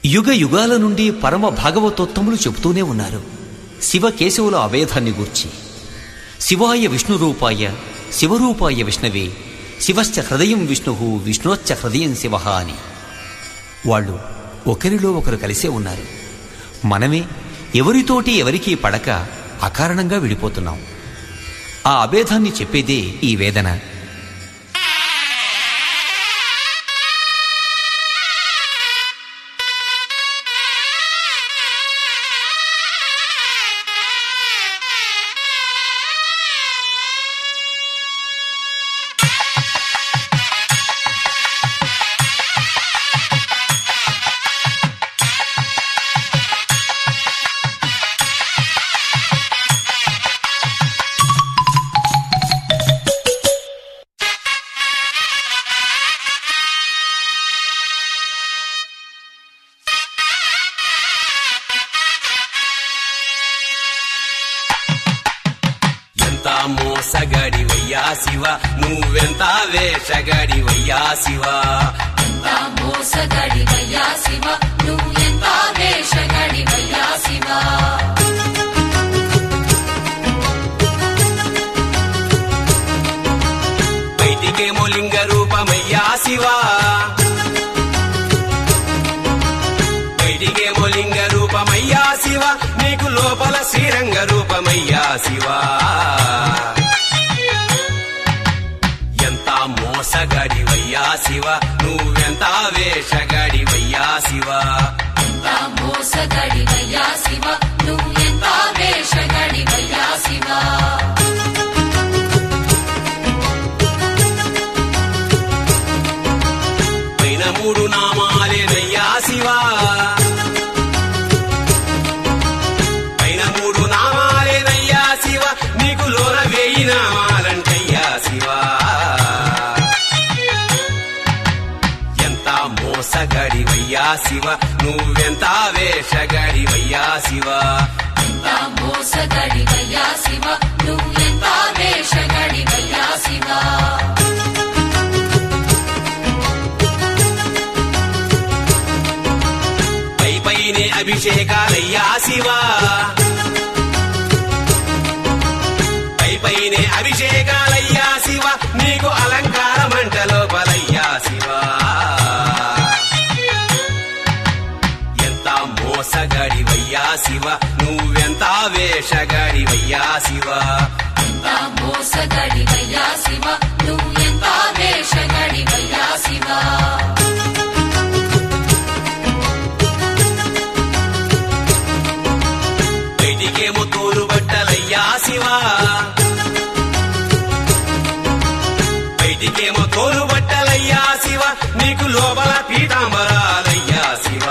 యుగ యుగాల నుండి పరమ భాగవతోత్తములు చెబుతూనే ఉన్నారు శివ కేశవుల అభేదాన్ని గూర్చి శివాయ విష్ణురూపాయ శివరూపాయ విష్ణవే శివశ్చ హృదయం విష్ణు విష్ణోశ్చ హృదయం శివ అని వాళ్ళు ఒకరిలో ఒకరు కలిసే ఉన్నారు మనమే ఎవరితోటి ఎవరికీ పడక అకారణంగా విడిపోతున్నాం ఆ అభేదాన్ని చెప్పేదే ఈ వేదన ఎంత మోసగడి వయ్యా శివ నువ్వెంత వేషగడి వయ్యా శివ ఎంత మోసగడి వయ్యా శివ నువ్వు ఎంత వేషగడి వయ్యా శివ బయటికేమో లింగ రూపమయ్యా శివ బయటికేమో లింగ రూపమయ్యా శివ నీకు లోపల శ్రీరంగ రూపమయ్యా శివ ఎంత మోసగడి వయ్యా శివ నువ్వెంత వేషగడి వయ్యా శివ ఎంత మోసగడి వయ్యా శివ నువ్వు ఎంత వేషగడి వయ్యా శివ పైన మూడు నామాలేనయ్యా శివ పైన మూడు నామాలేనయ్యా శివ నీకు లోన వేయి నామాలంటయ్యా శివ ఎంత మోసగడివయ్యా శివ నువ్వెంత వేషగడివయ్యా శివ ఎంత మోసగడి వయ్యా శివ నువ్వు ఎంత వేషగడి వయ్యా శివ పై పైనే అభిషేకాలయ్యా శివ పై పైనే అభిషేకాలయ్యా శివ నీకు అలంకార మంటలోపలయ్యా శివ ఎంత మోసగడివయ్యా శివ నువ్వెంత వేషగడివయ్యా శివ ఎంత మోసగడి వయ్యా శివ నువ్వు ఎంత వేషగడి వయ్యా శివ బయటికేమో తోలు బట్టలయ్యా శివ బయటికేమో తోలు బట్టలయ్యా శివ నీకు లోపల పీతాంబరాలయ్యా శివ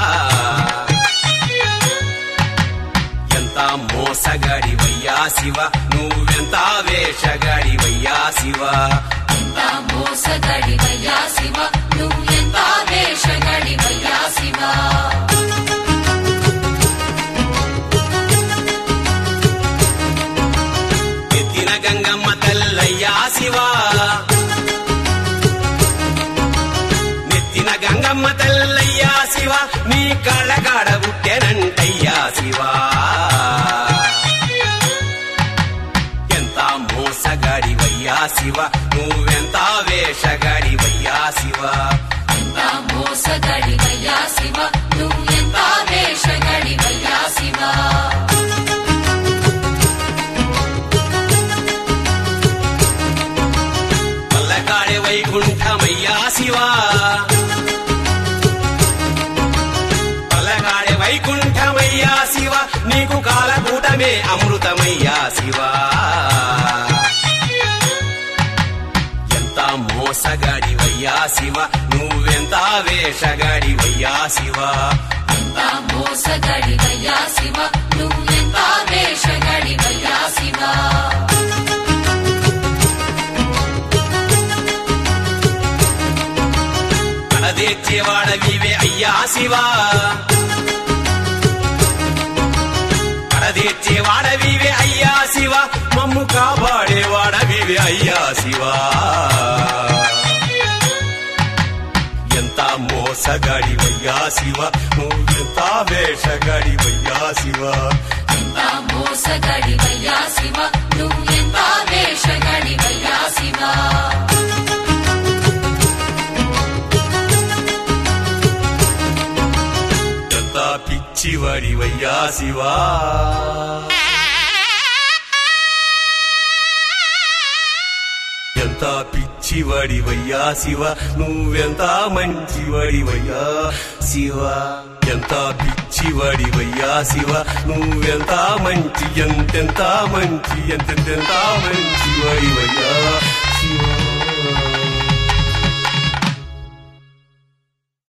ఎంత మోసగాడివయ్యా శివ నువ్వెంత వేషగాడివయ్యా శివ ఎంత మోసగడి వయ్యా శివ నువ్వు ఎంత వేషగడి వయ్యా శివ ఎత్తిన గంగమ్మ తల్లయ్యా శివ నెత్తిన గంగమ్మ తల్లయ్యా శివ నీ కళ్ళగాడ పుట్టెనంటయ్యా శివ ఎంత మోసగాడివయ్యా శివ నువ్వెంత వేషగాడివయ్యా శివ ఎంత మోసగడి వయ్యా శివ నువ్వు ఎంత వేషగడి వయ్యా శివ పల్లకాడే వైకుంఠమయ్యా శివ పల్లకాడే వైకుంఠమయ్యా శివ నీకు కాలకూటమే అమృతమయ్యా శివ ఎంత మోసగాడివయ్యా శివ నువ్వెంత వేషగాడివయ్యా శివ ఎంత మోసగడి వయ్యా శివ నువ్వు ఎంత వేషగడి వయ్యా శివ కడదేర్చేవాడవివే అయ్యా శివ కడదేర్చేవాడవివే అయ్యా శివ మమ్ము కాపాడేవాడవివే అయ్యా శివ ఎంత మోస మోసగాడివయ్యా శివ నువ్వెంత వేషగాడివయ్యా శివ ఎంత మోసగడివయ్యా శివ నువ్వెంత వేషగడివయ్యా శివ ఎంత పిచ్చివాడివయ్యా శివా ఎంత పిచ్చివాడివయ్యా శివ నువ్వెంత మంచివాడివయ్యా శివ ఎంత పిచ్చివాడివయ్యా శివ నువ్వెంత మంచి ఎంతెంత మంచి ఎంతెంత మంచివాడివయ్యా శివ